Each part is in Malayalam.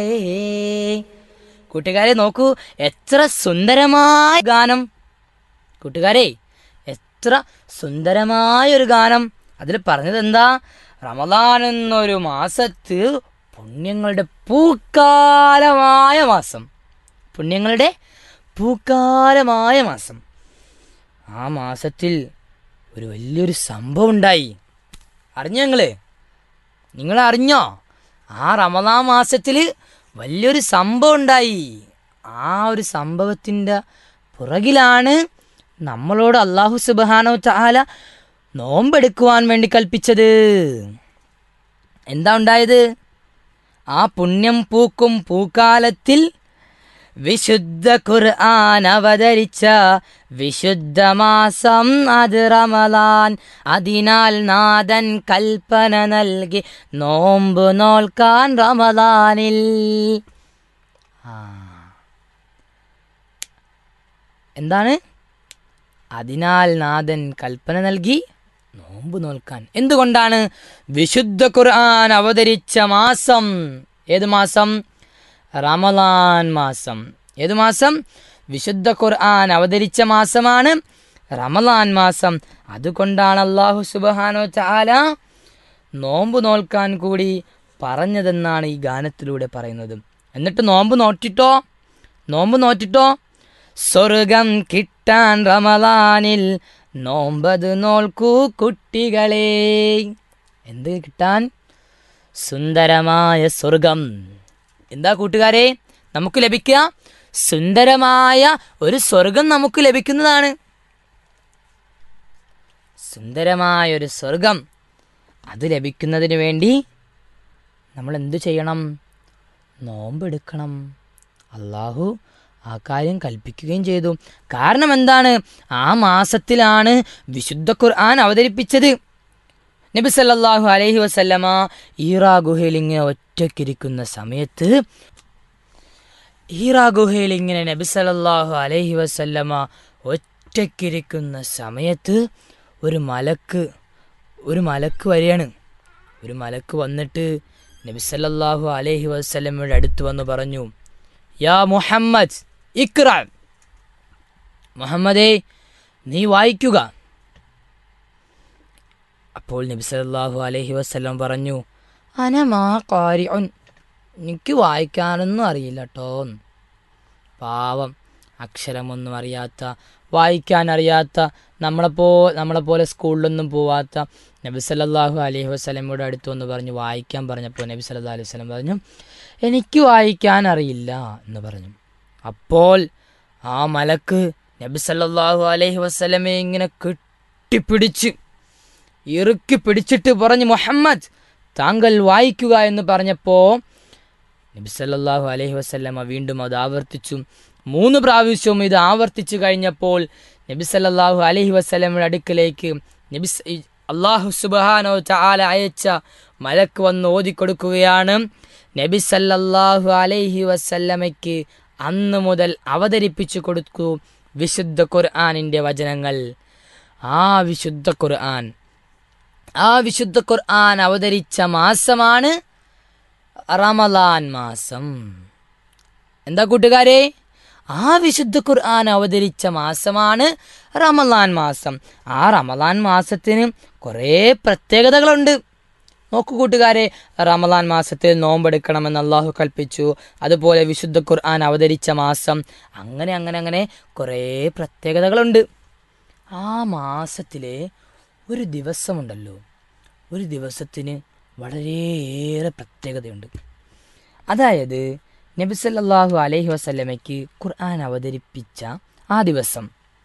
കൂട്ടുകാരെ നോക്കൂ എത്ര സുന്ദരമായ ഗാനം കൂട്ടുകാരെ എത്ര സുന്ദരമായ ഒരു ഗാനം അതിൽ പറഞ്ഞത് എന്താ റമദാൻ എന്നൊരു മാസത്ത് പുണ്യങ്ങളുടെ പൂക്കാലമായ മാസം പുണ്യങ്ങളുടെ പൂക്കാലമായ മാസം ആ മാസത്തിൽ ഒരു വലിയൊരു സംഭവം ഉണ്ടായി അറിഞ്ഞോ നിങ്ങള് നിങ്ങൾ അറിഞ്ഞോ ആ റമദാൻ മാസത്തിൽ വലിയൊരു സംഭവം ഉണ്ടായി ആ ഒരു സംഭവത്തിൻ്റെ പുറകിലാണ് നമ്മളോട് അള്ളാഹു സുബാനോ ചാല നോമ്പെടുക്കുവാൻ വേണ്ടി കൽപ്പിച്ചത് എന്താ ഉണ്ടായത് ആ പുണ്യം പൂക്കും പൂക്കാലത്തിൽ വിശുദ്ധ ഖുർആൻ അവതരിച്ച വിശുദ്ധ മാസം അത് റമലാൻ അതിനാൽ നാഥൻ കൽപ്പന നൽകി നോമ്പ് നോൽക്കാൻ റമലാനിൽ ആ. എന്താണ് അതിനാൽ നാഥൻ കൽപ്പന നൽകി നോമ്പ് നോൽക്കാൻ എന്തുകൊണ്ടാണ് വിശുദ്ധ ഖുർആൻ അവതരിച്ച മാസം ഏത് മാസം റമലാൻ മാസം ഏത് മാസം വിശുദ്ധ ഖുർആൻ അവതരിച്ച മാസമാണ് റമലാൻ മാസം അതുകൊണ്ടാണ് അള്ളാഹു സുബാനോ ചാല നോമ്പ് നോൽക്കാൻ കൂടി പറഞ്ഞതെന്നാണ് ഈ ഗാനത്തിലൂടെ പറയുന്നത് എന്നിട്ട് നോമ്പ് നോറ്റിട്ടോ നോമ്പ് നോറ്റിട്ടോ സ്വർഗം കിട്ടാൻ റമലാനിൽ നോമ്പത് നോൽക്കൂ കുട്ടികളെ എന്ത് കിട്ടാൻ സുന്ദരമായ സ്വർഗം എന്താ കൂട്ടുകാരെ നമുക്ക് ലഭിക്കുക സുന്ദരമായ ഒരു സ്വർഗം നമുക്ക് ലഭിക്കുന്നതാണ് സുന്ദരമായ ഒരു സ്വർഗം അത് ലഭിക്കുന്നതിന് വേണ്ടി നമ്മൾ എന്തു ചെയ്യണം നോമ്പെടുക്കണം അള്ളാഹു ആ കാര്യം കൽപ്പിക്കുകയും ചെയ്തു കാരണം എന്താണ് ആ മാസത്തിലാണ് വിശുദ്ധ ഖുർആൻ അവതരിപ്പിച്ചത് നബി സല്ലല്ലാഹു അലൈഹി വസല്ലമ ഈറാ ഗുഹയിൽ ഇങ്ങനെ ഒറ്റയ്ക്കിരിക്കുന്ന സമയത്ത് ഈറാ ഗുഹയിൽ ഇങ്ങനെ നബി സല്ലല്ലാഹു അലൈഹി വസല്ലമ ഒറ്റയ്ക്കിരിക്കുന്ന സമയത്ത് ഒരു മലക്ക് ഒരു മലക്ക് വരികയാണ് ഒരു മലക്ക് വന്നിട്ട് നബി സല്ലല്ലാഹു അലൈഹി വസല്ലമയുടെ അടുത്ത് വന്ന് പറഞ്ഞു യാ മുഹമ്മദ് ഇക്ര മുഹമ്മദേ നീ വായിക്കുക അപ്പോൾ നബി സല്ലല്ലാഹു അലൈഹി വസല്ലം പറഞ്ഞു അനമാ കാരിഉൻ എനിക്ക് വായിക്കാനൊന്നും അറിയില്ല കേട്ടോ പാവം അക്ഷരമൊന്നും അറിയാത്ത വായിക്കാൻ അറിയാത്ത നമ്മളെപ്പോ നമ്മളെപ്പോലെ സ്കൂളിലൊന്നും പോവാത്ത നബി സല്ലല്ലാഹു അലൈഹി വസല്ലമയുടെ അടുത്ത് വന്ന് പറഞ്ഞു വായിക്കാൻ പറഞ്ഞപ്പോൾ നബി സല്ലല്ലാഹു അലൈഹി വസല്ലം പറഞ്ഞു എനിക്ക് വായിക്കാൻ അറിയില്ല എന്ന് പറഞ്ഞു അപ്പോൾ ആ മലക്ക് നബി സല്ലല്ലാഹു അലൈഹി വസല്ലമയെ ഇങ്ങനെ കെട്ടിപ്പിടിച്ച് ഇറുക്കി പിടിച്ചിട്ട് പറഞ്ഞു മുഹമ്മദ് താങ്കൾ വായിക്കുക എന്ന് പറഞ്ഞപ്പോൾ നബി സല്ലല്ലാഹു അലൈഹി വസല്ലമ വീണ്ടും അത് ആവർത്തിച്ചു മൂന്ന് പ്രാവശ്യവും ഇത് ആവർത്തിച്ചു കഴിഞ്ഞപ്പോൾ നബി സല്ലല്ലാഹു അലൈഹി വസല്ലമയുടെ അടുക്കലേക്ക് നബി സ- ഈ അള്ളാഹു സുബ്ഹാനഹു തആല അയച്ച മലക്ക് വന്ന് ഓതിക്കൊടുക്കുകയാണ് നബി സല്ലല്ലാഹു അലൈഹി വസല്ലമയ്ക്ക് അന്ന് മുതൽ അവതരിപ്പിച്ചു കൊടുക്കൂ വിശുദ്ധ ഖുർആനിൻ്റെ വചനങ്ങൾ ആ വിശുദ്ധ ഖുർആൻ ആ വിശുദ്ധ ഖുർആൻ അവതരിച്ച മാസമാണ് റമലാൻ മാസം എന്താ കൂട്ടുകാരെ ആ വിശുദ്ധ ഖുർആൻ അവതരിച്ച മാസമാണ് റമലാൻ മാസം ആ റമലാൻ മാസത്തിന് കുറേ പ്രത്യേകതകളുണ്ട് നോക്കൂ കൂട്ടുകാരെ റമലാൻ മാസത്തിൽ നോമ്പെടുക്കണമെന്ന് അള്ളാഹു കൽപ്പിച്ചു അതുപോലെ വിശുദ്ധ ഖുർആൻ അവതരിച്ച മാസം അങ്ങനെ അങ്ങനെ അങ്ങനെ കുറേ പ്രത്യേകതകളുണ്ട് ആ മാസത്തിലെ ഒരു ദിവസമുണ്ടല്ലോ ഒരു ദിവസത്തിന് വളരെയേറെ പ്രത്യേകതയുണ്ട് അതായത് നബി സല്ലല്ലാഹു അലൈഹി വസല്ലമയ്ക്ക് ഖുർആൻ അവതരിപ്പിച്ച ആ ദിവസം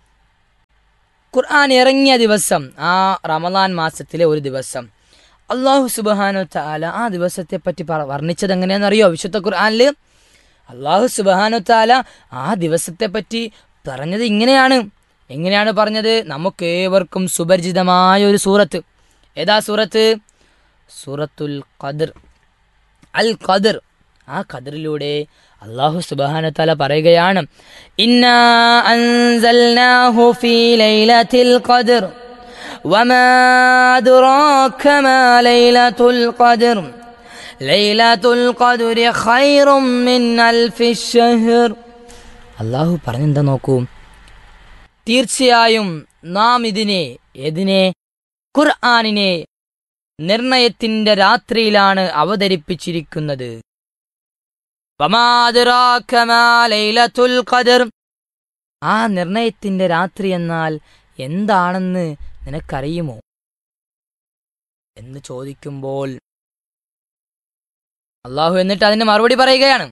ഖുർആൻ ഇറങ്ങിയ ദിവസം ആ റമദാൻ മാസത്തിലെ ഒരു ദിവസം അള്ളാഹു സുബാനു താല ആ ദിവസത്തെ പറ്റി പറ- വർണ്ണിച്ചത് എങ്ങനെയാണെന്നറിയോ വിശുദ്ധ ഖുർആനിൽ അള്ളാഹു സുബാനു താല ആ ദിവസത്തെ പറ്റി പറഞ്ഞത് ഇങ്ങനെയാണ് എങ്ങനെയാണ് പറഞ്ഞത് നമുക്ക് ഏവർക്കും സുപരിചിതമായ ഒരു സൂറത്ത് ഏതാ സൂറത്ത് സൂറത്തുൽ ഖദർ അൽ ഖദർ ആ ഖദറിലൂടെ അള്ളാഹു സുബാന തല പറയുകയാണ് ഇന്നാ അൻസൽനാഹു ഫീ ലൈലത്തിൽ ഖദർ وما أدراك ما ليلة القدر ലൈലത്തുൽ ഖദ്രി ഖൈറും മിൻ അൽഫി ഷഹർ അള്ളാഹു പറഞ്ഞെന്താ നോക്കൂ തീർച്ചയായും നാം ഇതിനെ ഏതിനെ ഖുർആാനിനെ നിർണയത്തിന്റെ രാത്രിയിലാണ് അവതരിപ്പിച്ചിരിക്കുന്നത് വമാ അദ്റാക മാ ലൈലത്തുൽ ഖദർ ആ നിർണയത്തിന്റെ രാത്രി എന്നാൽ എന്താണെന്ന് നിനക്കറിയുമോ എന്ന് ചോദിക്കുമ്പോൾ അള്ളാഹു എന്നിട്ട് അതിന് മറുപടി പറയുകയാണ്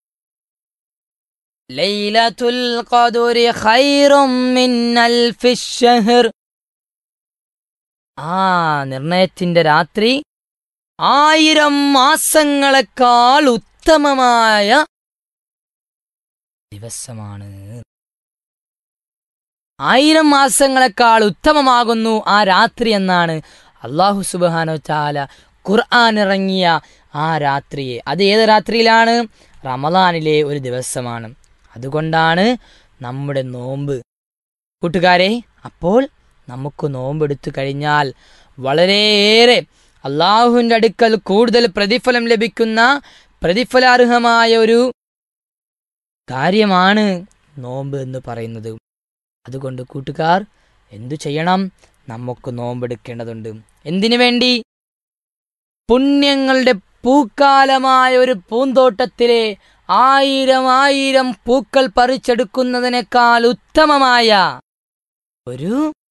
ലൈലത്തുൽ ഖദരി ഖൈറും മിൻ അൽഫി ഷഹർ ആ നിർണയത്തിന്റെ രാത്രി ആയിരം മാസങ്ങളെക്കാൾ ഉത്തമമായ ദിവസമാണ് ആയിരം മാസങ്ങളെക്കാൾ ഉത്തമമാകുന്നു ആ രാത്രി എന്നാണ് അള്ളാഹു സുബാനോ ചാല ഖുർആൻ ഇറങ്ങിയ ആ രാത്രിയെ അത് ഏത് രാത്രിയിലാണ് റമദാനിലെ ഒരു ദിവസമാണ് അതുകൊണ്ടാണ് നമ്മുടെ നോമ്പ് കൂട്ടുകാരെ അപ്പോൾ നമുക്ക് നോമ്പെടുത്തു കഴിഞ്ഞാൽ വളരെയേറെ അള്ളാഹുവിൻ്റെ അടുക്കൽ കൂടുതൽ പ്രതിഫലം ലഭിക്കുന്ന പ്രതിഫലാർഹമായ ഒരു കാര്യമാണ് നോമ്പ് എന്ന് പറയുന്നത് അതുകൊണ്ട് കൂട്ടുകാർ എന്തു ചെയ്യണം നമുക്ക് നോമ്പെടുക്കേണ്ടതുണ്ട് എന്തിനു വേണ്ടി പുണ്യങ്ങളുടെ പൂക്കാലമായ ഒരു പൂന്തോട്ടത്തിലെ ആയിരം ആയിരം പൂക്കൾ പറിച്ചെടുക്കുന്നതിനേക്കാൾ ഉത്തമമായ ഒരു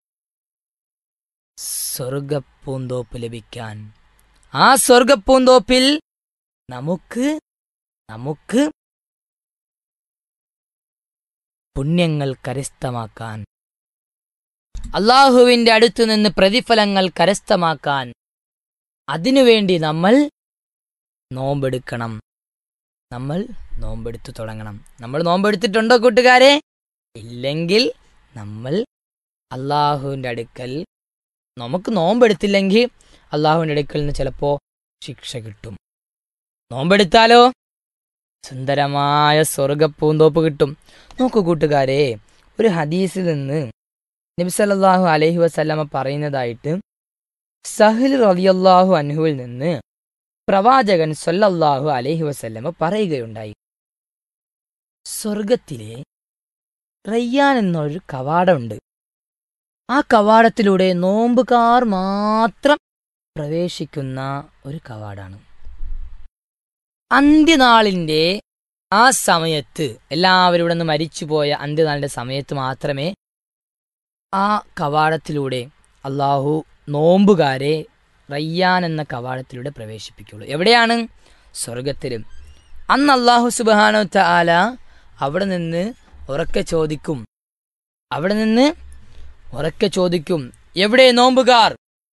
സ്വർഗപ്പൂന്തോപ്പ് ലഭിക്കാൻ ആ സ്വർഗപ്പൂന്തോപ്പിൽ നമുക്ക് നമുക്ക് പുണ്യങ്ങൾ കരസ്ഥമാക്കാൻ അള്ളാഹുവിന്റെ അടുത്തു നിന്ന് പ്രതിഫലങ്ങൾ കരസ്ഥമാക്കാൻ അതിനുവേണ്ടി നമ്മൾ നോമ്പെടുക്കണം നമ്മൾ നോമ്പെടുത്തു തുടങ്ങണം നമ്മൾ നോമ്പെടുത്തിട്ടുണ്ടോ കൂട്ടുകാരെ ഇല്ലെങ്കിൽ നമ്മൾ അള്ളാഹുവിൻ്റെ അടുക്കൽ നമുക്ക് നോമ്പെടുത്തില്ലെങ്കിൽ അള്ളാഹുവിൻ്റെ അടുക്കൽ നിന്ന് ചിലപ്പോൾ ശിക്ഷ കിട്ടും നോമ്പെടുത്താലോ സുന്ദരമായ സ്വർഗപ്പൂന്തോപ്പ് കിട്ടും നോക്കൂ കൂട്ടുകാരെ ഒരു ഹദീസിൽ നിന്ന് നബി സല്ലല്ലാഹു അലൈഹി വസല്ലമ പറയുന്നതായിട്ട് സഹിൽ റളിയല്ലാഹു അൻഹുവിൽ നിന്ന് പ്രവാചകൻ സല്ലല്ലാഹു അലൈഹി വസല്ലമ പറയുകയുണ്ടായി സ്വർഗത്തിലെ റയ്യാൻ എന്നൊരു കവാടമുണ്ട് ആ കവാടത്തിലൂടെ നോമ്പുകാർ മാത്രം പ്രവേശിക്കുന്ന ഒരു കവാടാണ് അന്ത്യനാളിന്റെ ആ സമയത്ത് എല്ലാവരും ഇവിടെ നിന്ന് മരിച്ചുപോയ അന്ത്യനാളിന്റെ സമയത്ത് മാത്രമേ ആ കവാടത്തിലൂടെ അള്ളാഹു നോമ്പുകാരെ റയ്യാൻ എന്ന കവാടത്തിലൂടെ പ്രവേശിപ്പിക്കുള്ളൂ എവിടെയാണ് സ്വർഗത്തിലും അന്ന് അള്ളാഹു സുബാനോ താല അവിടെ നിന്ന് ഉറക്കെ ചോദിക്കും അവിടെ നിന്ന് ഉറക്കെ ചോദിക്കും എവിടെ നോമ്പുകാർ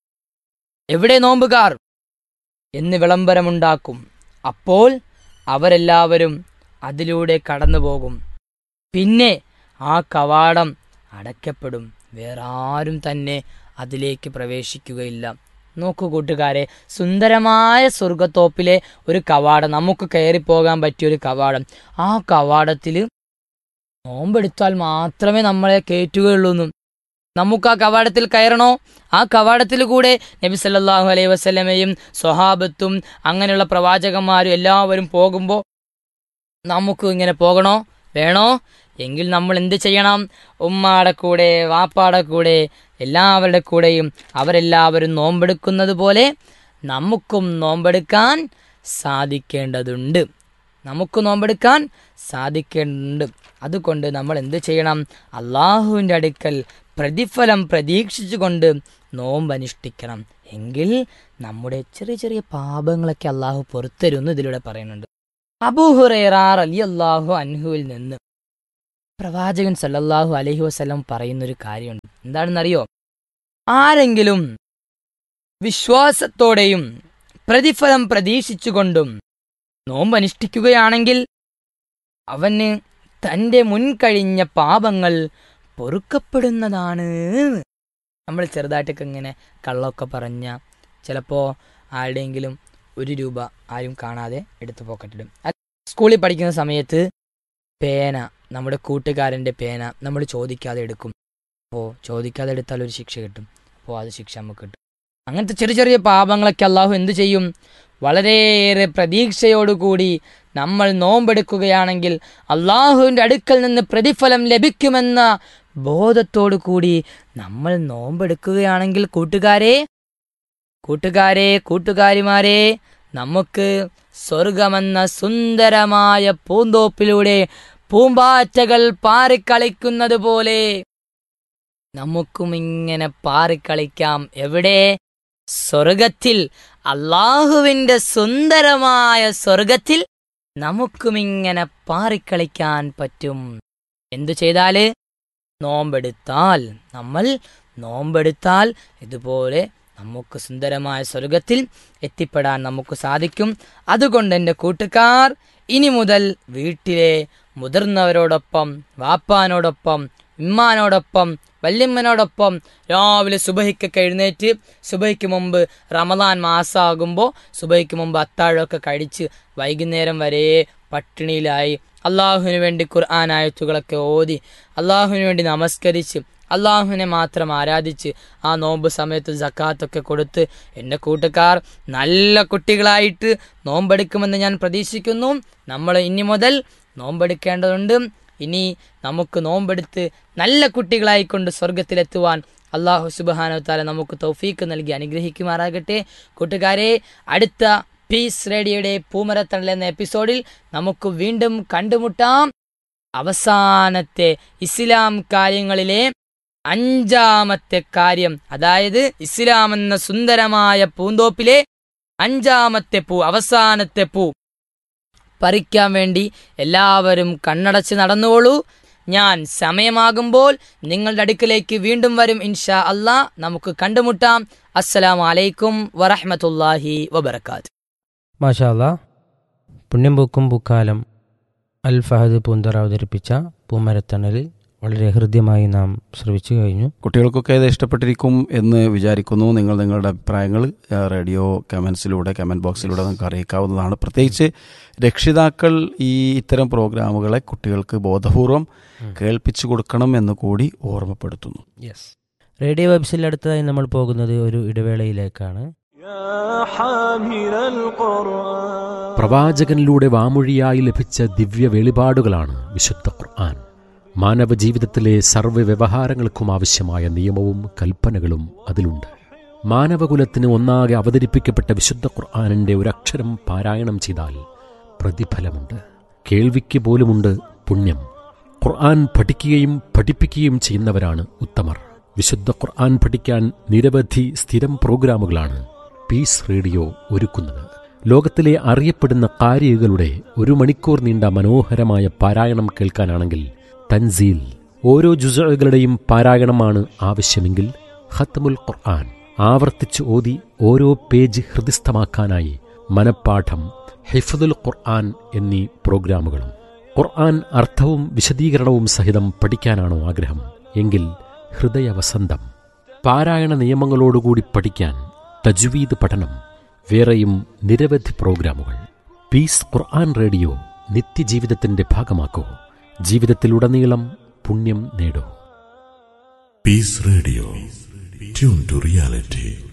എവിടെ നോമ്പുകാർ എന്ന് വിളംബരമുണ്ടാക്കും അപ്പോൾ അവരെല്ലാവരും അതിലൂടെ കടന്നു പോകും പിന്നെ ആ കവാടം അടയ്ക്കപ്പെടും വേറെ ആരും തന്നെ അതിലേക്ക് പ്രവേശിക്കുകയില്ല നോക്കൂ കൂട്ടുകാരെ സുന്ദരമായ സ്വർഗത്തോപ്പിലെ ഒരു കവാടം നമുക്ക് കയറിപ്പോകാൻ പറ്റിയ ഒരു കവാടം ആ കവാടത്തിൽ നോമ്പെടുത്താൽ മാത്രമേ നമ്മളെ കയറ്റുകയുള്ളൂ എന്നും നമുക്ക് ആ കവാടത്തിൽ കയറണോ ആ കവാടത്തിൽ കൂടെ നബി സല്ലല്ലാഹു അലൈഹി വസല്ലമയും സ്വഹാബത്തും അങ്ങനെയുള്ള പ്രവാചകന്മാരും എല്ലാവരും പോകുമ്പോൾ നമുക്ക് ഇങ്ങനെ പോകണോ വേണോ എങ്കിൽ നമ്മൾ എന്ത് ചെയ്യണം ഉമ്മാടെ കൂടെ വാപ്പാടെ കൂടെ എല്ലാവരുടെ കൂടെയും അവരെല്ലാവരും നോമ്പെടുക്കുന്നത് പോലെ നമുക്കും നോമ്പെടുക്കാൻ സാധിക്കേണ്ടതുണ്ട് നമുക്ക് നോമ്പെടുക്കാൻ സാധിക്കേണ്ടതുണ്ട് അതുകൊണ്ട് നമ്മൾ എന്ത് ചെയ്യണം അള്ളാഹുവിൻ്റെ അടുക്കൽ പ്രതിഫലം പ്രതീക്ഷിച്ചുകൊണ്ട് നോമ്പ് അനുഷ്ഠിക്കണം എങ്കിൽ നമ്മുടെ ചെറിയ ചെറിയ പാപങ്ങളൊക്കെ അള്ളാഹു പുറത്തരുമെന്ന് ഇതിലൂടെ പറയുന്നുണ്ട് അബൂഹുറേറാർ അലി അള്ളാഹു അൻഹുവിൽ നിന്ന് പ്രവാചകൻ സല്ലല്ലാഹു അലൈഹി വസല്ലം പറയുന്നൊരു കാര്യമുണ്ട് എന്താണെന്നറിയോ ആരെങ്കിലും വിശ്വാസത്തോടെയും പ്രതിഫലം പ്രതീക്ഷിച്ചുകൊണ്ടും നോമ്പ് അനുഷ്ഠിക്കുകയാണെങ്കിൽ അവന് തൻ്റെ മുൻകഴിഞ്ഞ പാപങ്ങൾ പൊറുക്കപ്പെടുന്നതാണ് നമ്മൾ ചെറുതായിട്ടൊക്കെ ഇങ്ങനെ കള്ളമൊക്കെ പറഞ്ഞ ചിലപ്പോൾ ആരുടെയെങ്കിലും ഒരു രൂപ ആരും കാണാതെ എടുത്ത് പോക്കറ്റിടും സ്കൂളിൽ പഠിക്കുന്ന സമയത്ത് പേന നമ്മുടെ കൂട്ടുകാരൻ്റെ പേന നമ്മൾ ചോദിക്കാതെ എടുക്കും അപ്പോൾ ചോദിക്കാതെ എടുത്താൽ ഒരു ശിക്ഷ കിട്ടും അപ്പോൾ അത് ശിക്ഷ നമുക്ക് കിട്ടും അങ്ങനത്തെ ചെറിയ ചെറിയ പാപങ്ങളൊക്കെ അള്ളാഹു എന്തു ചെയ്യും വളരെയേറെ പ്രതീക്ഷയോടുകൂടി നമ്മൾ നോമ്പെടുക്കുകയാണെങ്കിൽ അള്ളാഹുവിൻ്റെ അടുക്കൽ നിന്ന് പ്രതിഫലം ലഭിക്കുമെന്ന ബോധത്തോടു കൂടി നമ്മൾ നോമ്പെടുക്കുകയാണെങ്കിൽ കൂട്ടുകാരെ കൂട്ടുകാരെ കൂട്ടുകാരിമാരെ നമുക്ക് സ്വർഗമെന്ന സുന്ദരമായ പൂന്തോപ്പിലൂടെ പൂമ്പാറ്റകൾ പാറിക്കളിക്കുന്നത് പോലെ നമുക്കും ഇങ്ങനെ പാറിക്കളിക്കാം എവിടെ സ്വർഗത്തിൽ അള്ളാഹുവിൻ്റെ സുന്ദരമായ സ്വർഗത്തിൽ നമുക്കും ഇങ്ങനെ പാറിക്കളിക്കാൻ പറ്റും എന്തു ചെയ്താല് നോമ്പെടുത്താൽ നമ്മൾ നോമ്പെടുത്താൽ ഇതുപോലെ നമുക്ക് സുന്ദരമായ സ്വർഗത്തിൽ എത്തിപ്പെടാൻ നമുക്ക് സാധിക്കും അതുകൊണ്ട് എൻ്റെ കൂട്ടുകാർ ഇനി മുതൽ വീട്ടിലെ മുതിർന്നവരോടൊപ്പം വാപ്പാനോടൊപ്പം ഉമ്മാനോടൊപ്പം വല്യമ്മനോടൊപ്പം രാവിലെ സുബഹിക്കൊക്കെ എഴുന്നേറ്റ് സുബഹിക്ക് മുമ്പ് റമദാൻ മാസമാകുമ്പോൾ സുബഹിക്ക് മുമ്പ് അത്താഴമൊക്കെ കഴിച്ച് വൈകുന്നേരം വരെ പട്ടിണിയിലായി അള്ളാഹുവിന് വേണ്ടി ഖുർആൻ ആയത്തുകളൊക്കെ ഓതി അള്ളാഹുവിന് വേണ്ടി നമസ്കരിച്ച് അള്ളാഹുവിനെ മാത്രം ആരാധിച്ച് ആ നോമ്പ് സമയത്ത് ജക്കാത്തൊക്കെ കൊടുത്ത് എൻ്റെ കൂട്ടുകാർ നല്ല കുട്ടികളായിട്ട് നോമ്പെടുക്കുമെന്ന് ഞാൻ പ്രതീക്ഷിക്കുന്നു നമ്മൾ ഇനി മുതൽ നോമ്പെടുക്കേണ്ടതുണ്ട് ഇനി നമുക്ക് നോമ്പെടുത്ത് നല്ല കുട്ടികളായിക്കൊണ്ട് സ്വർഗത്തിലെത്തുവാൻ അള്ളാഹു സുബാനോ താല നമുക്ക് തൗഫീക്ക് നൽകി അനുഗ്രഹിക്കുമാറാകട്ടെ കൂട്ടുകാരെ അടുത്ത പീസ് റേഡിയോയുടെ പൂമരത്തണൽ എന്ന എപ്പിസോഡിൽ നമുക്ക് വീണ്ടും കണ്ടുമുട്ടാം അവസാനത്തെ ഇസ്ലാം കാര്യങ്ങളിലെ അഞ്ചാമത്തെ കാര്യം അതായത് ഇസ്ലാം എന്ന സുന്ദരമായ പൂന്തോപ്പിലെ അഞ്ചാമത്തെ പൂ അവസാനത്തെ പൂ പറിക്കാൻ വേണ്ടി എല്ലാവരും കണ്ണടച്ച് നടന്നുകൊള്ളൂ ഞാൻ സമയമാകുമ്പോൾ നിങ്ങളുടെ അടുക്കിലേക്ക് വീണ്ടും വരും ഇൻഷാ അല്ലാ നമുക്ക് കണ്ടുമുട്ടാം അസ്സലാമു അലൈക്കും വറഹ്മത്തുള്ളാഹി വബർക്കാത്ത് മാഷാല്ല പുണ്യം പൂക്കും പൂക്കാലം അൽ ഫഹദ് പൂന്തറ അവതരിപ്പിച്ച പൂമരത്തണലിൽ വളരെ ഹൃദ്യമായി നാം ശ്രവിച്ചു കഴിഞ്ഞു കുട്ടികൾക്കൊക്കെ ഇത് ഇഷ്ടപ്പെട്ടിരിക്കും എന്ന് വിചാരിക്കുന്നു നിങ്ങൾ നിങ്ങളുടെ അഭിപ്രായങ്ങൾ ആ, റേഡിയോ കമൻസിലൂടെ കമൻറ്റ് ബോക്സിലൂടെ നിങ്ങൾക്ക് അറിയിക്കാവുന്നതാണ് പ്രത്യേകിച്ച് രക്ഷിതാക്കൾ ഈ ഇത്തരം പ്രോഗ്രാമുകളെ കുട്ടികൾക്ക് ബോധപൂർവം കേൾപ്പിച്ചു കൊടുക്കണം എന്ന് കൂടി ഓർമ്മപ്പെടുത്തുന്നു യെസ് റേഡിയോ വെബ്സിൽ അടുത്തതായി നമ്മൾ പോകുന്നത് ഒരു ഇടവേളയിലേക്കാണ് يا حامل القرآن പ്രവാചകനിലൂടെ വാമൊഴിയായി ലഭിച്ച ദിവ്യ വെളിപാടുകളാണ് വിശുദ്ധ ഖുർആൻ മാനവ ജീവിതത്തിലെ സർവ്വ വ്യവഹാരങ്ങൾക്കും ആവശ്യമായ നിയമവും കൽപ്പനകളും അതിലുണ്ട് മാനവകുലത്തിന് ഒന്നാകെ അവതരിപ്പിക്കപ്പെട്ട വിശുദ്ധ ഖുർആാനിൻ്റെ ഒരക്ഷരം പാരായണം ചെയ്താൽ പ്രതിഫലമുണ്ട് കേൾവിക്ക് പോലുമുണ്ട് പുണ്യം ഖുർആൻ പഠിക്കുകയും പഠിപ്പിക്കുകയും ചെയ്യുന്നവരാണ് ഉത്തമർ വിശുദ്ധ ഖുർആൻ പഠിക്കാൻ നിരവധി സ്ഥിരം പ്രോഗ്രാമുകളാണ് പീസ് റേഡിയോ ഒരുക്കുന്നത് ലോകത്തിലെ അറിയപ്പെടുന്ന കാരികകളുടെ ഒരു മണിക്കൂർ നീണ്ട മനോഹരമായ പാരായണം കേൾക്കാനാണെങ്കിൽ തൻസീൽ ഓരോ ജുസകളുടെയും പാരായണമാണ് ആവശ്യമെങ്കിൽ ഖത്മുൽ ഖുർആൻ ആവർത്തിച്ച് ഓതി ഓരോ പേജ് ഹൃദിസ്ഥമാക്കാനായി മനപ്പാഠം ഹിഫ്ദുൽ ഖുർആൻ എന്നീ പ്രോഗ്രാമുകളും ഖുർആൻ അർത്ഥവും വിശദീകരണവും സഹിതം പഠിക്കാനാണോ ആഗ്രഹം എങ്കിൽ ഹൃദയവസന്തം പാരായണ നിയമങ്ങളോടുകൂടി പഠിക്കാൻ തജ്വീദ് പഠനം വേറെയും നിരവധി പ്രോഗ്രാമുകൾ പീസ് ഖുർആൻ റേഡിയോ നിത്യജീവിതത്തിന്റെ ഭാഗമാക്കൂ ജീവിതത്തിലുടനീളം പുണ്യം നേടൂ Peace Radio. Tune to reality.